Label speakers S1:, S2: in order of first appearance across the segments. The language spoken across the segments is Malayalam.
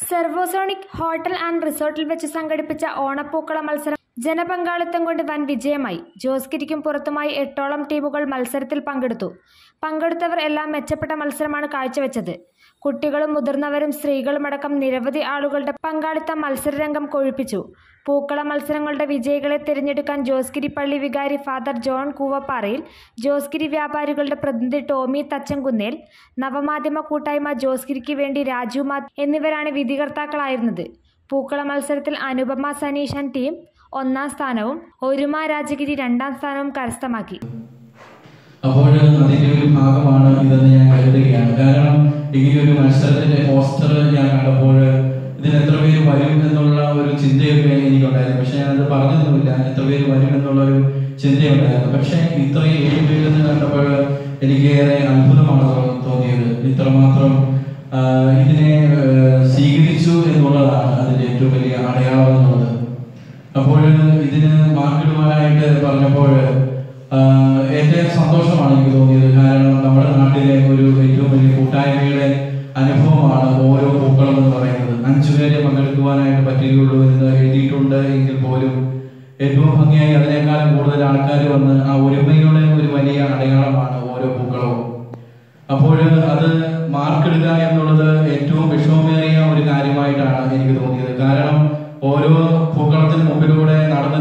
S1: സെർവോസോണിക് ഹോട്ടൽ ആൻഡ് റിസോർട്ടിൽ വെച്ച് സംഘടിപ്പിച്ച ഓണപ്പൂക്കള മത്സരം ജനപങ്കാളിത്തം കൊണ്ട് വൻ വിജയമായി ജോസ്ഗിരിക്കും പുറത്തുമായി എട്ടോളം ടീമുകൾ മത്സരത്തിൽ പങ്കെടുത്തു പങ്കെടുത്തവർ എല്ലാം മെച്ചപ്പെട്ട മത്സരമാണ് കാഴ്ചവെച്ചത് കുട്ടികളും മുതിർന്നവരും സ്ത്രീകളുമടക്കം നിരവധി ആളുകളുടെ പങ്കാളിത്തം മത്സരരംഗം കൊഴുപ്പിച്ചു പൂക്കള മത്സരങ്ങളുടെ വിജയികളെ തിരഞ്ഞെടുക്കാൻ ജോസ്ഗിരി പള്ളി വികാരി ഫാദർ ജോൺ കൂവപ്പാറയിൽ ജോസ്ഗിരി വ്യാപാരികളുടെ പ്രതിനിധി ടോമി തച്ചൻകുന്നേൽ നവമാധ്യമ കൂട്ടായ്മ ജോസ്ഗിരിക്ക് വേണ്ടി രാജു മാത് എന്നിവരാണ് വിധികർത്താക്കളായിരുന്നത് പൂക്കള മത്സരത്തിൽ അനുപമ സനീഷൻ ടീം ഒന്നാം സ്ഥാനവും ഒരുമ രാജഗിരി രണ്ടാം സ്ഥാനവും കരസ്ഥമാക്കി
S2: അപ്പോൾ അതിന്റെ ഒരു ഭാഗമാണ് ഇതെന്ന് ഞാൻ കരുതുകയാണ് കാരണം ഇങ്ങനെയൊരു മത്സരത്തിന്റെ പോസ്റ്റർ ഞാൻ കണ്ടപ്പോൾ ഇതിന് എത്ര പേര് വരും എന്നുള്ള ഒരു ചിന്തയൊക്കെ എനിക്കുണ്ടായിരുന്നു പക്ഷെ ഞാനത് പറഞ്ഞൊന്നുമില്ല എത്ര പേര് വരും എന്നുള്ള ഒരു ചിന്തയുണ്ടായിരുന്നു പക്ഷെ ഇത്രയും ഏഴ് പേരെന്ന് കണ്ടപ്പോൾ എനിക്ക് ഏറെ അത്ഭുതമാണ് തോ- തോന്നിയത് ഇത്രമാത്രം ആ, ഇതിനെ ആ, സ്വീകരിച്ചു എന്നുള്ളതാണ് അതിന്റെ ഏറ്റവും വലിയ അടയാളം എന്നുള്ളത് അപ്പോൾ ഇതിന് മാർക്കിടുവാനായിട്ട് പറഞ്ഞപ്പോൾ ആഹ്, ഏറ്റവും സന്തോഷമാണ് എനിക്ക് തോന്നിയത് കാരണം നമ്മുടെ നാട്ടിലെ ഒരു ഏറ്റവും വലിയ കൂട്ടായ്മയുടെ അനുഭവമാണ് ഓരോ പൂക്കളും എന്ന് പറയുന്നത് അഞ്ചു പേരെ പങ്കെടുക്കുവാനായിട്ട് പറ്റുകയുള്ളൂ എന്ന് എഴുതിയിട്ടുണ്ട് എങ്കിൽ പോലും ഏറ്റവും ഭംഗിയായി അതിനേക്കാളും കൂടുതൽ ആൾക്കാർ വന്ന് ആ ഒരുമയുടെ ഒരു വലിയ അടയാളമാണ് ഓരോ പൂക്കളവും അപ്പോൾ അത് മാർക്കെടുക്കുക എന്നുള്ളത് ഏറ്റവും വിഷമമേറിയ ഒരു കാര്യമായിട്ടാണ് എനിക്ക് തോന്നിയത് കാരണം ഓരോ പൂക്കളത്തിന് മുമ്പിലൂടെ നടന്ന്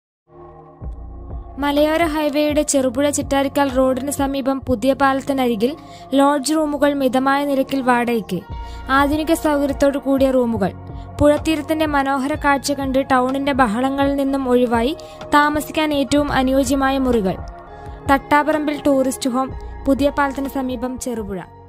S1: മലയോര ഹൈവേയുടെ ചെറുപുഴ ചിറ്റാരിക്കാൽ റോഡിന് സമീപം പുതിയ പാലത്തിനരികിൽ ലോഡ്ജ് റൂമുകൾ മിതമായ നിരക്കിൽ വാടകയ്ക്ക് ആധുനിക സൗകര്യത്തോടു കൂടിയ റൂമുകൾ പുഴത്തീരത്തിന്റെ മനോഹര കാഴ്ച കണ്ട് ടൗണിന്റെ ബഹളങ്ങളിൽ നിന്നും ഒഴിവായി താമസിക്കാൻ ഏറ്റവും അനുയോജ്യമായ മുറികൾ തട്ടാപറമ്പിൽ ടൂറിസ്റ്റ് ഹോം പുതിയ പാലത്തിന് സമീപം ചെറുപുഴ